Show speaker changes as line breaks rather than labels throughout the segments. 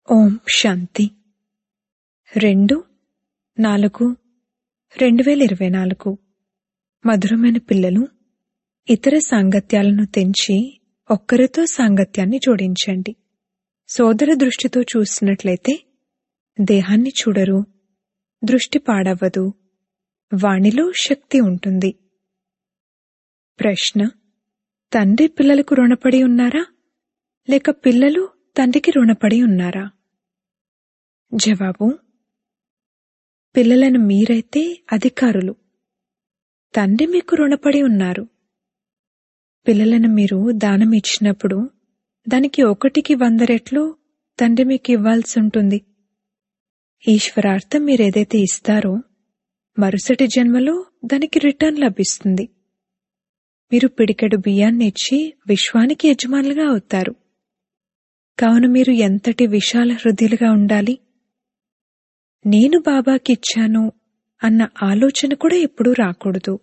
ఓం శాంతి రెండు నాలుగు రెండు వేల ఇరవై నాలుగు మధురమైన పిల్లలు ఇతర సాంగత్యాలను తెంచి ఒక్కరితో సాంగత్యాన్ని జోడించండి సోదర దృష్టితో చూసినట్లయితే దేహాన్ని చూడరు దృష్టి పాడవ్వదు వాణిలో శక్తి ఉంటుంది ప్రశ్న తండ్రి పిల్లలకు రుణపడి ఉన్నారా లేక పిల్లలు తండ్రికి రుణపడి ఉన్నారా జవాబు పిల్లలను మీరైతే అధికారులు తండ్రి మీకు రుణపడి ఉన్నారు పిల్లలను మీరు దానం ఇచ్చినప్పుడు దానికి ఒకటికి వంద రెట్లు తండ్రి మీకు ఇవ్వాల్సి ఉంటుంది ఈశ్వరార్థం మీరేదైతే ఇస్తారో మరుసటి జన్మలో దానికి రిటర్న్ లభిస్తుంది మీరు పిడికెడు బియ్యాన్ని ఇచ్చి విశ్వానికి యజమానులుగా అవుతారు కావున మీరు ఎంతటి విశాల హృదయులుగా ఉండాలి నేను బాబాకిచ్చాను అన్న ఆలోచన కూడా ఎప్పుడూ రాకూడదు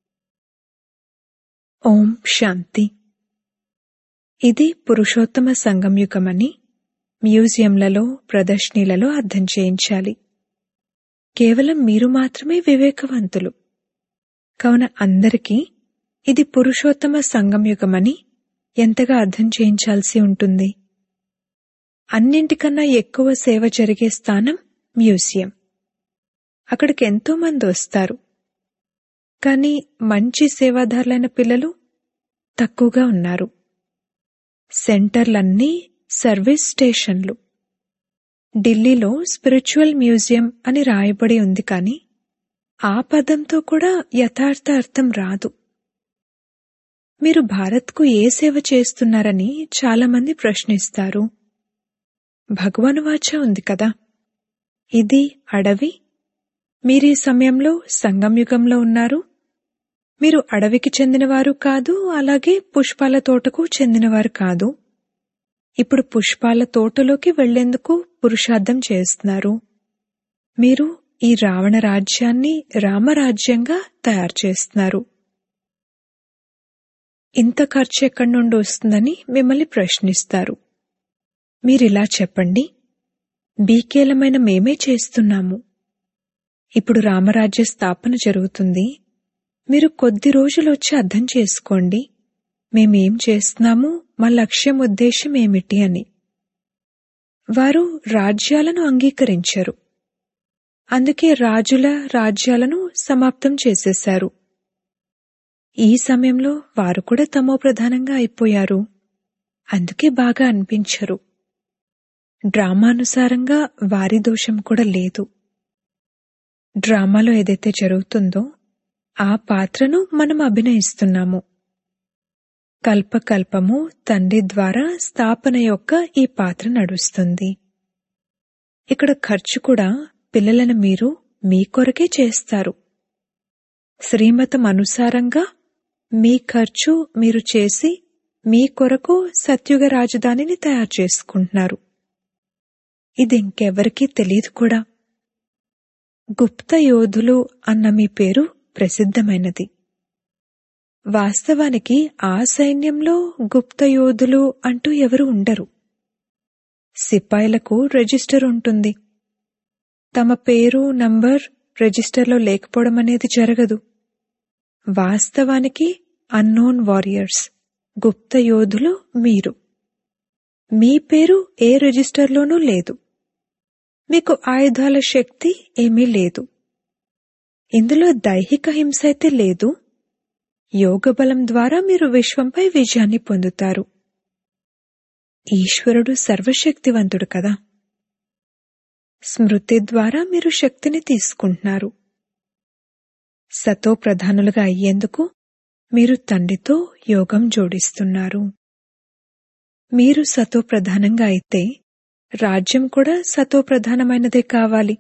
ఓం శాంతి ఇది పురుషోత్తమ సంగంయుగమని మ్యూజియంలలో ప్రదర్శనీలలో అర్థం చేయించాలి కేవలం మీరు మాత్రమే వివేకవంతులు కావున అందరికీ ఇది పురుషోత్తమ సంగంయుగమని ఎంతగా అర్థం చేయించాల్సి ఉంటుంది అన్నింటికన్నా ఎక్కువ సేవ జరిగే స్థానం మ్యూజియం అక్కడికి ఎంతో మంది వస్తారు కానీ మంచి సేవాదారులైన పిల్లలు తక్కువగా ఉన్నారు సెంటర్లన్నీ సర్వీస్ స్టేషన్లు ఢిల్లీలో స్పిరిచువల్ మ్యూజియం అని రాయబడి ఉంది కానీ ఆ పదంతో కూడా యథార్థ అర్థం రాదు మీరు భారత్కు ఏ సేవ చేస్తున్నారని చాలామంది ప్రశ్నిస్తారు భగవాను వాచ ఉంది కదా ఇది అడవి మీరీ సమయంలో సంగంయుగంలో ఉన్నారు మీరు అడవికి చెందినవారు కాదు అలాగే పుష్పాల తోటకు చెందినవారు కాదు ఇప్పుడు పుష్పాల తోటలోకి వెళ్లేందుకు పురుషార్థం చేస్తున్నారు మీరు ఈ రావణ రాజ్యాన్ని రామరాజ్యంగా తయారు చేస్తున్నారు ఇంత ఖర్చు ఎక్కడి నుండి వస్తుందని మిమ్మల్ని ప్రశ్నిస్తారు మీరిలా చెప్పండి బీకేలమైన మేమే చేస్తున్నాము ఇప్పుడు రామరాజ్య స్థాపన జరుగుతుంది మీరు కొద్ది రోజులు వచ్చి అర్థం చేసుకోండి మేమేం చేస్తున్నాము మా లక్ష్యం ఉద్దేశం ఏమిటి అని వారు రాజ్యాలను అంగీకరించరు అందుకే రాజుల రాజ్యాలను సమాప్తం చేసేశారు ఈ సమయంలో వారు కూడా తమో ప్రధానంగా అయిపోయారు అందుకే బాగా అనిపించరు డ్రామానుసారంగా వారి దోషం కూడా లేదు డ్రామాలో ఏదైతే జరుగుతుందో ఆ పాత్రను మనం అభినయిస్తున్నాము కల్పకల్పము తండ్రి ద్వారా స్థాపన యొక్క ఈ పాత్ర నడుస్తుంది ఇక్కడ ఖర్చు కూడా పిల్లలను మీరు మీ కొరకే చేస్తారు శ్రీమతం అనుసారంగా మీ ఖర్చు మీరు చేసి మీ కొరకు సత్యుగ రాజధానిని తయారు చేసుకుంటున్నారు ఇది ఇంకెవరికీ తెలియదు కూడా గుప్త యోధులు అన్న మీ పేరు ప్రసిద్ధమైనది వాస్తవానికి ఆ సైన్యంలో గుప్త యోధులు అంటూ ఎవరు ఉండరు సిపాయిలకు రిజిస్టర్ ఉంటుంది తమ పేరు నంబర్ రిజిస్టర్లో లేకపోవడం అనేది జరగదు వాస్తవానికి అన్నోన్ వారియర్స్ గుప్త యోధులు మీరు మీ పేరు ఏ రిజిస్టర్లోనూ లేదు మీకు ఆయుధాల శక్తి ఏమీ లేదు ఇందులో దైహిక హింస అయితే లేదు యోగ బలం ద్వారా మీరు విశ్వంపై విజయాన్ని పొందుతారు ఈశ్వరుడు సర్వశక్తివంతుడు కదా స్మృతి ద్వారా మీరు శక్తిని తీసుకుంటున్నారు సతో ప్రధానులుగా అయ్యేందుకు మీరు తండ్రితో యోగం జోడిస్తున్నారు మీరు సతో ప్రధానంగా అయితే రాజ్యం కూడా సతో ప్రధానమైనదే కావాలి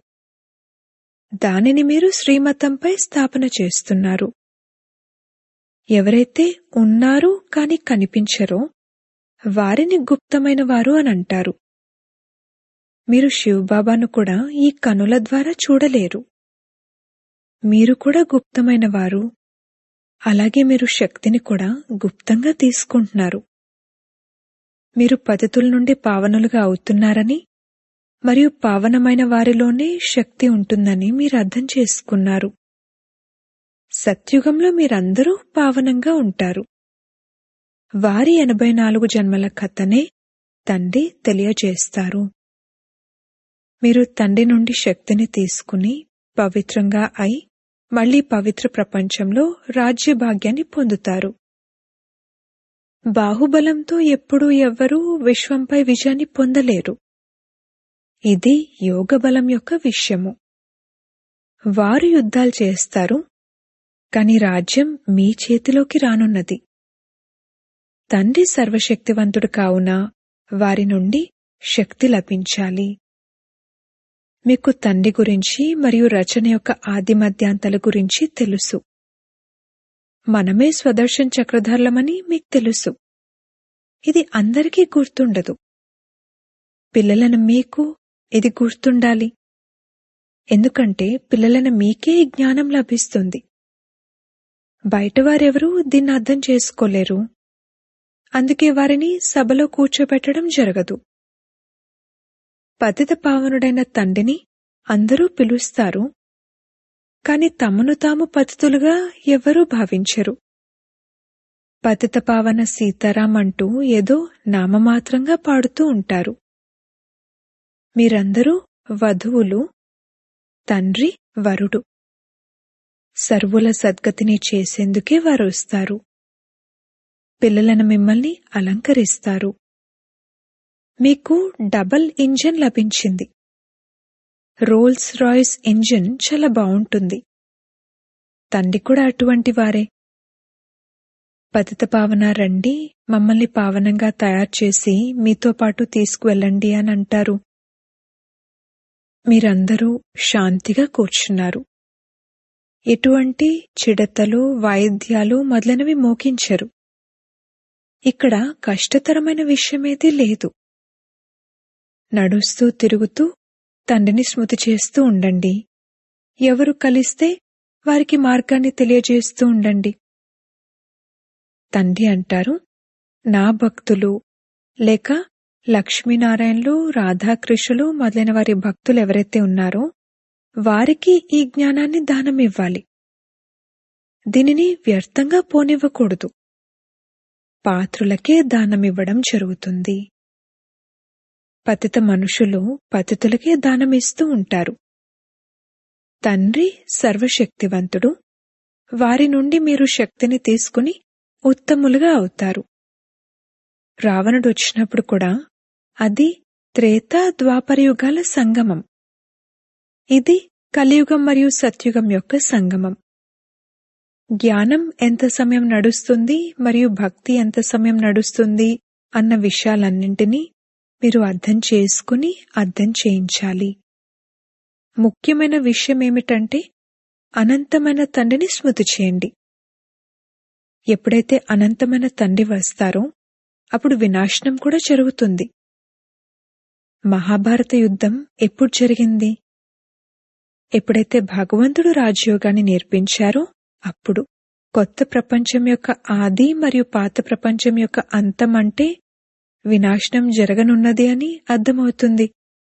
దానిని మీరు శ్రీమతంపై స్థాపన చేస్తున్నారు ఎవరైతే ఉన్నారు కాని కనిపించరో వారిని గుప్తమైన వారు అని అంటారు మీరు శివబాబాను కూడా ఈ కనుల ద్వారా చూడలేరు మీరు కూడా గుప్తమైన వారు అలాగే మీరు శక్తిని కూడా గుప్తంగా తీసుకుంటున్నారు మీరు పతితుల నుండి పావనులుగా అవుతున్నారని మరియు పావనమైన వారిలోనే శక్తి ఉంటుందని మీరు అర్థం చేసుకున్నారు సత్యుగంలో మీరందరూ పావనంగా ఉంటారు వారి ఎనభై నాలుగు జన్మల కథనే తండ్రి తెలియజేస్తారు మీరు తండ్రి నుండి శక్తిని తీసుకుని పవిత్రంగా అయి మళ్లీ పవిత్ర ప్రపంచంలో రాజ్య భాగ్యాన్ని పొందుతారు బాహుబలంతో ఎప్పుడూ ఎవ్వరూ విశ్వంపై విజయాన్ని పొందలేరు ఇది యోగ బలం యొక్క విషయము వారు యుద్ధాలు చేస్తారు కాని రాజ్యం మీ చేతిలోకి రానున్నది తండ్రి సర్వశక్తివంతుడు కావున వారి నుండి శక్తి లభించాలి మీకు తండ్రి గురించి మరియు రచన యొక్క ఆది మధ్యాంతల గురించి తెలుసు మనమే స్వదర్శన్ చక్రధర్లమని మీకు తెలుసు ఇది అందరికీ గుర్తుండదు పిల్లలను మీకు ఇది గుర్తుండాలి ఎందుకంటే పిల్లలను మీకే ఈ జ్ఞానం లభిస్తుంది బయట వారెవరూ దీన్ని అర్థం చేసుకోలేరు అందుకే వారిని సభలో కూర్చోబెట్టడం జరగదు పతిత పావనుడైన తండ్రిని అందరూ పిలుస్తారు కాని తమను తాము పతితులుగా ఎవరూ భావించరు పతిత పావన సీతారాం అంటూ ఏదో నామమాత్రంగా పాడుతూ ఉంటారు మీరందరూ వధువులు తండ్రి వరుడు సర్వుల సద్గతిని చేసేందుకే వారు వస్తారు పిల్లలను మిమ్మల్ని అలంకరిస్తారు మీకు డబల్ ఇంజిన్ లభించింది రోల్స్ రాయ్స్ ఇంజిన్ చాలా బావుంటుంది తండ్రి కూడా అటువంటి వారే పతిత పావన రండి మమ్మల్ని పావనంగా తయారు చేసి మీతో పాటు తీసుకువెళ్ళండి అని అంటారు మీరందరూ శాంతిగా కూర్చున్నారు ఎటువంటి చిడతలు వాయిద్యాలు మొదలైనవి మోగించరు ఇక్కడ కష్టతరమైన విషయమేదీ లేదు నడుస్తూ తిరుగుతూ తండ్రిని స్మృతి చేస్తూ ఉండండి ఎవరు కలిస్తే వారికి మార్గాన్ని తెలియజేస్తూ ఉండండి తండ్రి అంటారు నా భక్తులు లేక లక్ష్మీనారాయణలు రాధాకృష్ణులు మొదలైన వారి భక్తులు ఎవరైతే ఉన్నారో వారికి ఈ జ్ఞానాన్ని దానం ఇవ్వాలి దీనిని వ్యర్థంగా పోనివ్వకూడదు పాత్రులకే దానమివ్వడం జరుగుతుంది పతిత మనుషులు పతితులకే దానమిస్తూ ఉంటారు తండ్రి సర్వశక్తివంతుడు వారి నుండి మీరు శక్తిని తీసుకుని ఉత్తములుగా అవుతారు రావణుడు వచ్చినప్పుడు కూడా అది త్రేతా ద్వాపరయుగాల సంగమం ఇది కలియుగం మరియు సత్యుగం యొక్క సంగమం జ్ఞానం ఎంత సమయం నడుస్తుంది మరియు భక్తి ఎంత సమయం నడుస్తుంది అన్న విషయాలన్నింటినీ మీరు అర్థం చేసుకుని అర్థం చేయించాలి ముఖ్యమైన విషయం ఏమిటంటే అనంతమైన తండ్రిని స్మృతి చేయండి ఎప్పుడైతే అనంతమైన తండ్రి వస్తారో అప్పుడు వినాశనం కూడా జరుగుతుంది మహాభారత యుద్ధం ఎప్పుడు జరిగింది ఎప్పుడైతే భగవంతుడు రాజయోగాన్ని నేర్పించారో అప్పుడు కొత్త ప్రపంచం యొక్క ఆది మరియు పాత ప్రపంచం యొక్క అంతం అంటే వినాశనం జరగనున్నది అని అర్థమవుతుంది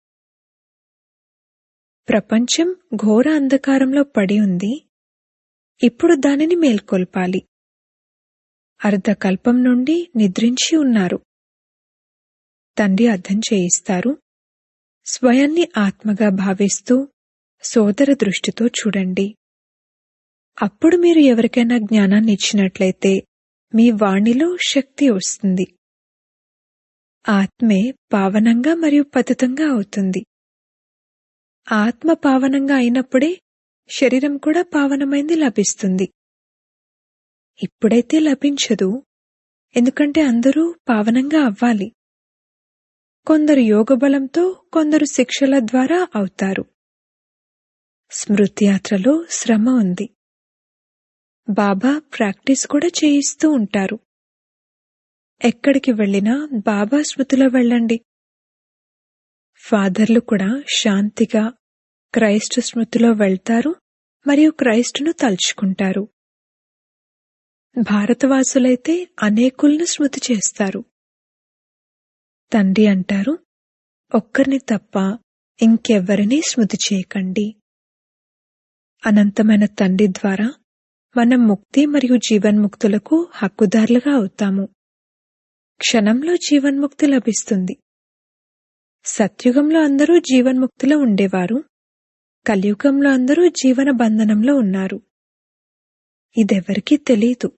ప్రపంచం ఘోర అంధకారంలో పడి ఉంది ఇప్పుడు దానిని మేల్కొల్పాలి అర్ధకల్పం నుండి నిద్రించి ఉన్నారు తండ్రి అర్థం చేయిస్తారు స్వయాన్ని ఆత్మగా భావిస్తూ సోదర దృష్టితో చూడండి అప్పుడు మీరు ఎవరికైనా జ్ఞానాన్ని ఇచ్చినట్లయితే మీ వాణిలో శక్తి వస్తుంది ఆత్మే పావనంగా మరియు పతితంగా అవుతుంది ఆత్మ పావనంగా అయినప్పుడే శరీరం కూడా పావనమైంది లభిస్తుంది ఇప్పుడైతే లభించదు ఎందుకంటే అందరూ పావనంగా అవ్వాలి కొందరు యోగ బలంతో కొందరు శిక్షల ద్వారా అవుతారు స్మృతి యాత్రలో శ్రమ ఉంది బాబా ప్రాక్టీస్ కూడా చేయిస్తూ ఉంటారు ఎక్కడికి వెళ్ళినా బాబా స్మృతిలో వెళ్ళండి ఫాదర్లు కూడా శాంతిగా క్రైస్ట్ స్మృతిలో వెళ్తారు మరియు క్రైస్టును తలుచుకుంటారు భారతవాసులైతే అనేకులను స్మృతి చేస్తారు తండ్రి అంటారు ఒక్కరిని తప్ప ఇంకెవ్వరినీ స్మృతి చేయకండి అనంతమైన తండ్రి ద్వారా మనం ముక్తి మరియు జీవన్ముక్తులకు హక్కుదారులుగా అవుతాము క్షణంలో జీవన్ముక్తి లభిస్తుంది సత్యుగంలో అందరూ జీవన్ముక్తిలో ఉండేవారు కలియుగంలో అందరూ జీవన బంధనంలో ఉన్నారు ఇదెవరికీ తెలీదు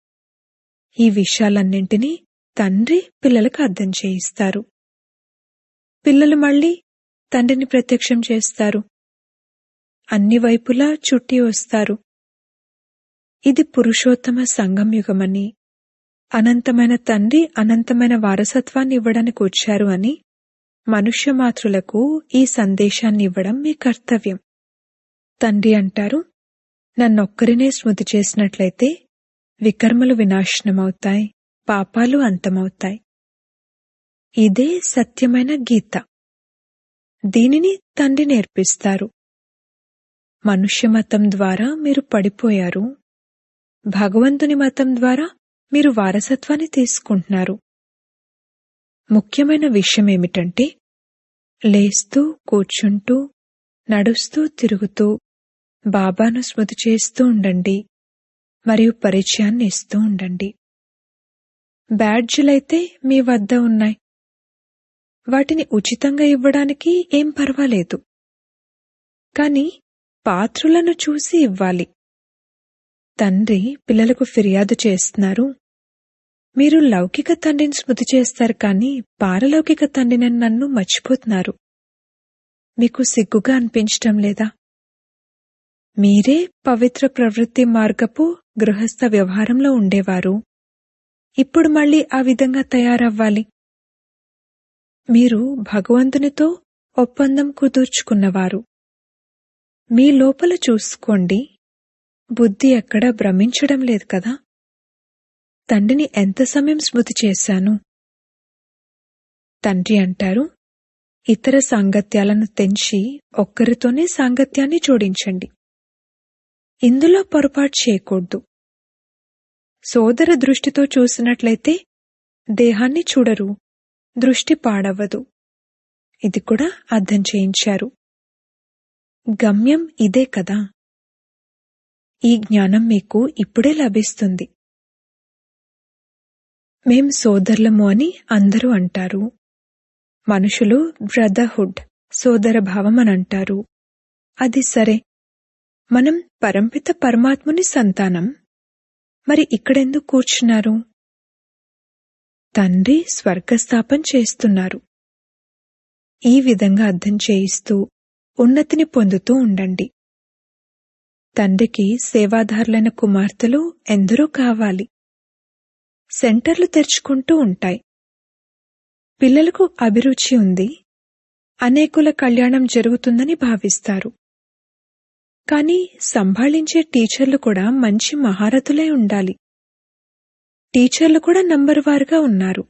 ఈ విషయాలన్నింటినీ తండ్రి పిల్లలకు అర్థం చేయిస్తారు పిల్లలు మళ్ళీ తండ్రిని ప్రత్యక్షం చేస్తారు అన్ని వైపులా చుట్టి వస్తారు ఇది పురుషోత్తమ సంగం యుగమని అనంతమైన తండ్రి అనంతమైన వారసత్వాన్ని ఇవ్వడానికి వచ్చారు అని మనుష్య మాతృలకు ఈ సందేశాన్ని ఇవ్వడం మీ కర్తవ్యం తండ్రి అంటారు నన్నొక్కరినే స్మృతి చేసినట్లయితే వికర్మలు వినాశనమవుతాయి పాపాలు అంతమవుతాయి ఇదే సత్యమైన గీత దీనిని తండ్రి నేర్పిస్తారు మనుష్య మతం ద్వారా మీరు పడిపోయారు భగవంతుని మతం ద్వారా మీరు వారసత్వాన్ని తీసుకుంటున్నారు ముఖ్యమైన విషయం ఏమిటంటే లేస్తూ కూర్చుంటూ నడుస్తూ తిరుగుతూ బాబాను స్మృతి చేస్తూ ఉండండి మరియు పరిచయాన్ని ఇస్తూ ఉండండి బ్యాడ్జులైతే మీ వద్ద ఉన్నాయి వాటిని ఉచితంగా ఇవ్వడానికి ఏం పర్వాలేదు కాని పాత్రులను చూసి ఇవ్వాలి తండ్రి పిల్లలకు ఫిర్యాదు చేస్తున్నారు మీరు లౌకిక తండ్రిని స్మృతి చేస్తారు కానీ పారలౌకిక తండ్రిని నన్ను మర్చిపోతున్నారు మీకు సిగ్గుగా అనిపించటం లేదా మీరే పవిత్ర ప్రవృత్తి మార్గపు గృహస్థ వ్యవహారంలో ఉండేవారు ఇప్పుడు మళ్ళీ ఆ విధంగా తయారవ్వాలి మీరు భగవంతునితో ఒప్పందం కుదుర్చుకున్నవారు మీ లోపల చూసుకోండి బుద్ధి ఎక్కడా భ్రమించడం లేదు కదా తండ్రిని ఎంత సమయం స్మృతి చేశాను తండ్రి అంటారు ఇతర సాంగత్యాలను తెంచి ఒక్కరితోనే సాంగత్యాన్ని జోడించండి ఇందులో పొరపాటు చేయకూడదు సోదర దృష్టితో చూసినట్లయితే దేహాన్ని చూడరు దృష్టి పాడవ్వదు ఇది కూడా అర్థం చేయించారు గమ్యం ఇదే కదా ఈ జ్ఞానం మీకు ఇప్పుడే లభిస్తుంది మేం సోదరులము అని అందరూ అంటారు మనుషులు బ్రదర్హుడ్ సోదర భావం అని అంటారు అది సరే మనం పరంపిత పరమాత్ముని సంతానం మరి ఇక్కడెందుకు కూర్చున్నారు తండ్రి స్వర్గస్థాపన చేస్తున్నారు ఈ విధంగా అర్థం చేయిస్తూ ఉన్నతిని పొందుతూ ఉండండి తండ్రికి సేవాదారులైన కుమార్తెలు ఎందరో కావాలి సెంటర్లు తెరుచుకుంటూ ఉంటాయి పిల్లలకు అభిరుచి ఉంది అనేకుల కళ్యాణం జరుగుతుందని భావిస్తారు కానీ సంభాళించే టీచర్లు కూడా మంచి మహారథులై ఉండాలి టీచర్లు కూడా నంబర్ వారుగా ఉన్నారు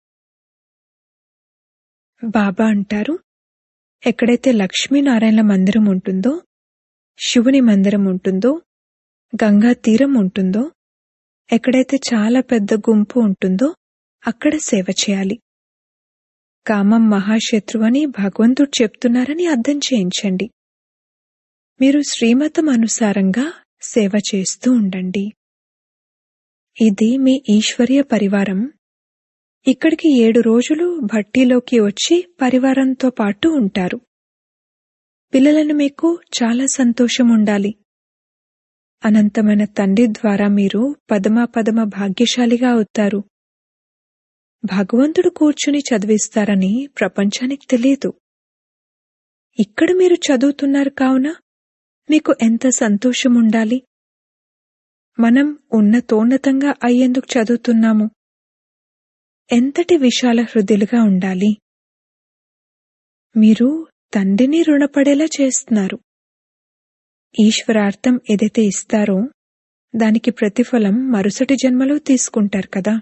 బాబా అంటారు ఎక్కడైతే లక్ష్మీనారాయణ మందిరం ఉంటుందో శివుని మందిరం ఉంటుందో గంగా తీరం ఉంటుందో ఎక్కడైతే చాలా పెద్ద గుంపు ఉంటుందో అక్కడ సేవ చేయాలి కామం మహాశత్రు అని భగవంతుడు చెప్తున్నారని అర్థం చేయించండి మీరు శ్రీమతం అనుసారంగా సేవ చేస్తూ ఉండండి ఇది మీ ఈశ్వర్య పరివారం ఇక్కడికి ఏడు రోజులు భట్టీలోకి వచ్చి పరివారంతో పాటు ఉంటారు పిల్లలను మీకు చాలా సంతోషం ఉండాలి అనంతమైన తండ్రి ద్వారా మీరు పదమ పదమ భాగ్యశాలిగా అవుతారు భగవంతుడు కూర్చుని చదివిస్తారని ప్రపంచానికి తెలియదు ఇక్కడ మీరు చదువుతున్నారు కావున మీకు ఎంత సంతోషం ఉండాలి మనం ఉన్నతోన్నతంగా అయ్యేందుకు చదువుతున్నాము ఎంతటి విశాల హృదయులుగా ఉండాలి మీరు తండ్రిని రుణపడేలా చేస్తున్నారు ఈశ్వరార్థం ఏదైతే ఇస్తారో దానికి ప్రతిఫలం మరుసటి జన్మలో తీసుకుంటారు కదా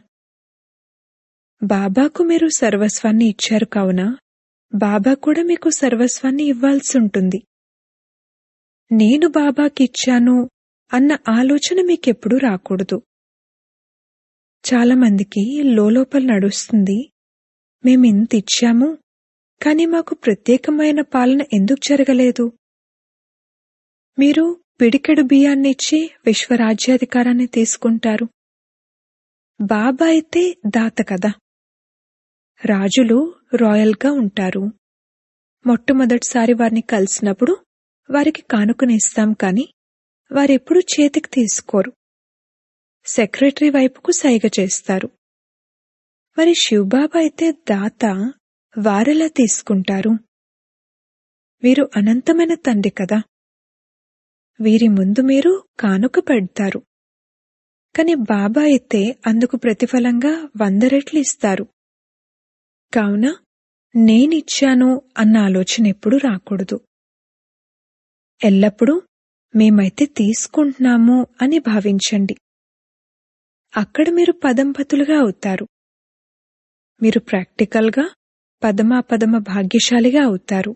బాబాకు మీరు సర్వస్వాన్ని ఇచ్చారు కావున బాబా కూడా మీకు సర్వస్వాన్ని ఇవ్వాల్సి ఉంటుంది నేను బాబాకి ఇచ్చాను అన్న ఆలోచన మీకెప్పుడూ రాకూడదు చాలామందికి లోపల నడుస్తుంది మేమింత ఇచ్చాము కానీ మాకు ప్రత్యేకమైన పాలన ఎందుకు జరగలేదు మీరు పిడికెడు బియ్యాన్నిచ్చి విశ్వరాజ్యాధికారాన్ని తీసుకుంటారు బాబా అయితే దాత కదా రాజులు రాయల్గా ఉంటారు మొట్టమొదటిసారి వారిని కలిసినప్పుడు వారికి కానుకనిస్తాం కాని వారెప్పుడూ చేతికి తీసుకోరు సెక్రటరీ వైపుకు సైగ చేస్తారు మరి శివబాబా అయితే దాత వారెలా తీసుకుంటారు వీరు అనంతమైన తండ్రి కదా వీరి ముందు మీరు కానుక పెడతారు కాని బాబా అయితే అందుకు ప్రతిఫలంగా వంద రెట్లు ఇస్తారు కావున నేనిచ్చాను అన్న ఆలోచన ఎప్పుడూ రాకూడదు ఎల్లప్పుడూ మేమైతే తీసుకుంటున్నాము అని భావించండి అక్కడ మీరు పదంపతులుగా అవుతారు మీరు ప్రాక్టికల్గా పదమాపదమ భాగ్యశాలిగా అవుతారు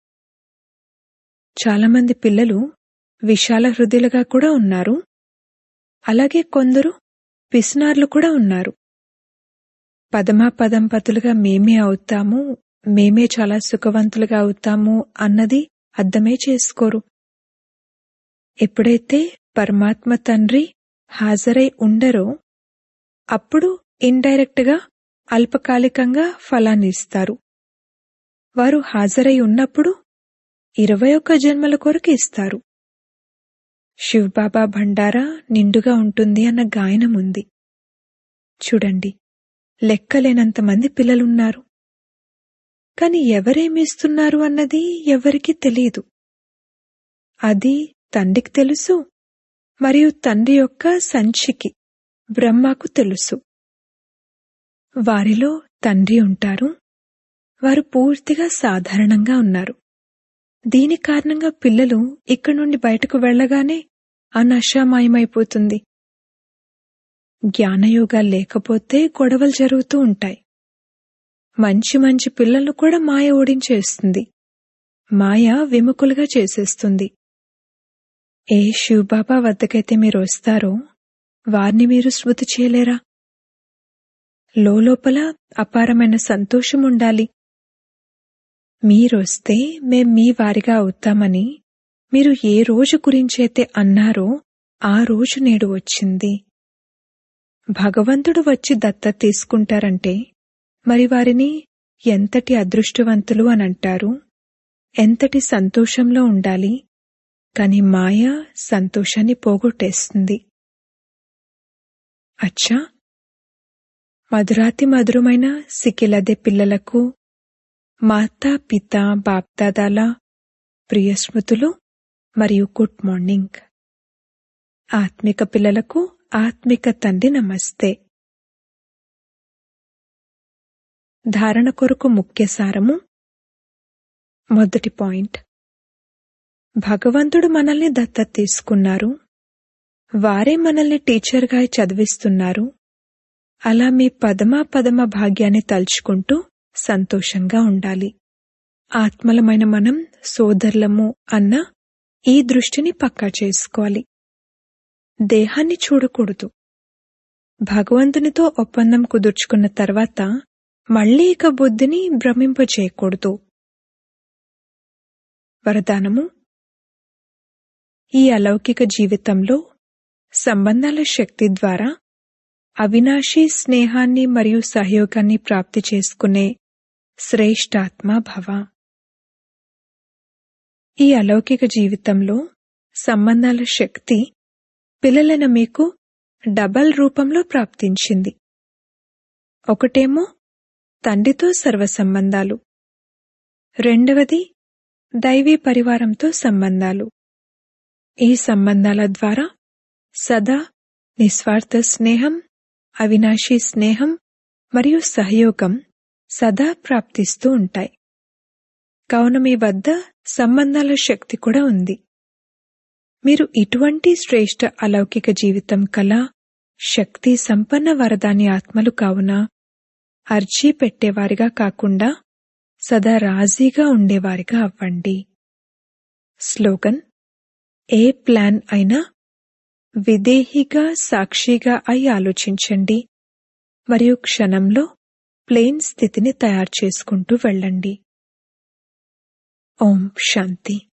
చాలామంది పిల్లలు విశాల హృదయులుగా కూడా ఉన్నారు అలాగే కొందరు పిసినార్లు కూడా ఉన్నారు పదమాపదంపతులుగా మేమే అవుతాము మేమే చాలా సుఖవంతులుగా అవుతాము అన్నది అర్థమే చేసుకోరు ఎప్పుడైతే పరమాత్మ తండ్రి హాజరై ఉండరో అప్పుడు ఇండైరెక్ట్ గా అల్పకాలికంగా ఫలాన్ని ఇస్తారు వారు హాజరై ఉన్నప్పుడు ఇరవై ఒక్క జన్మల కొరకు ఇస్తారు శివబాబా భండారా నిండుగా ఉంటుంది అన్న గాయనం ఉంది చూడండి లెక్కలేనంత మంది పిల్లలున్నారు కాని ఎవరేమిస్తున్నారు అన్నది ఎవరికీ తెలియదు అది తండ్రికి తెలుసు మరియు తండ్రి యొక్క సంచికి బ్రహ్మకు తెలుసు వారిలో తండ్రి ఉంటారు వారు పూర్తిగా సాధారణంగా ఉన్నారు దీని కారణంగా పిల్లలు ఇక్కడి నుండి బయటకు వెళ్లగానే ఆ నశామాయమైపోతుంది జ్ఞానయోగాలు లేకపోతే గొడవలు జరుగుతూ ఉంటాయి మంచి మంచి పిల్లలను కూడా మాయ ఓడించేస్తుంది మాయ విముకులుగా చేసేస్తుంది ఏ శివబాబా వద్దకైతే మీరు వస్తారో వారిని మీరు స్మృతి చేయలేరా లోపల అపారమైన సంతోషం ఉండాలి మీరొస్తే మేం మీ వారిగా అవుతామని మీరు ఏ రోజు గురించైతే అన్నారో ఆ రోజు నేడు వచ్చింది భగవంతుడు వచ్చి దత్త తీసుకుంటారంటే మరి వారిని ఎంతటి అదృష్టవంతులు అనంటారు ఎంతటి సంతోషంలో ఉండాలి కాని మాయ సంతోషాన్ని పోగొట్టేస్తుంది అచ్చా మధురాతి మధురమైన సికిలదే పిల్లలకు మాతా పిత బాప్దాదాల ప్రియ స్మృతులు మరియు గుడ్ మార్నింగ్ ఆత్మిక పిల్లలకు ఆత్మిక తండ్రి నమస్తే ధారణ కొరకు ముఖ్య సారము మొదటి పాయింట్ భగవంతుడు మనల్ని దత్తత తీసుకున్నారు వారే మనల్ని టీచర్గా చదివిస్తున్నారు అలా మీ పదమా పదమ భాగ్యాన్ని తలుచుకుంటూ సంతోషంగా ఉండాలి ఆత్మలమైన మనం సోదరులము అన్న ఈ దృష్టిని పక్కా చేసుకోవాలి దేహాన్ని చూడకూడదు భగవంతునితో ఒప్పందం కుదుర్చుకున్న తర్వాత మళ్లీ ఇక బుద్ధిని భ్రమింపచేయకూడదు వరదానము ఈ అలౌకిక జీవితంలో సంబంధాల శక్తి ద్వారా అవినాశీ స్నేహాన్ని మరియు సహయోగాన్ని ప్రాప్తి చేసుకునే శ్రేష్టాత్మ భవ ఈ అలౌకిక జీవితంలో సంబంధాల శక్తి పిల్లలైన మీకు డబల్ రూపంలో ప్రాప్తించింది ఒకటేమో తండ్రితో సర్వ సంబంధాలు రెండవది దైవీ పరివారంతో సంబంధాలు ఈ సంబంధాల ద్వారా సదా నిస్వార్థ స్నేహం అవినాశీ స్నేహం మరియు సహయోగం సదా ప్రాప్తిస్తూ ఉంటాయి కావున మీ వద్ద సంబంధాల శక్తి కూడా ఉంది మీరు ఇటువంటి శ్రేష్ఠ అలౌకిక జీవితం కల శక్తి సంపన్న వరదాని ఆత్మలు కావున అర్జీ పెట్టేవారిగా కాకుండా సదా రాజీగా ఉండేవారిగా అవ్వండి స్లోగన్ ఏ ప్లాన్ అయినా విదేహిగా సాక్షిగా అయి ఆలోచించండి మరియు క్షణంలో ప్లేన్ స్థితిని తయారు చేసుకుంటూ వెళ్ళండి ఓం శాంతి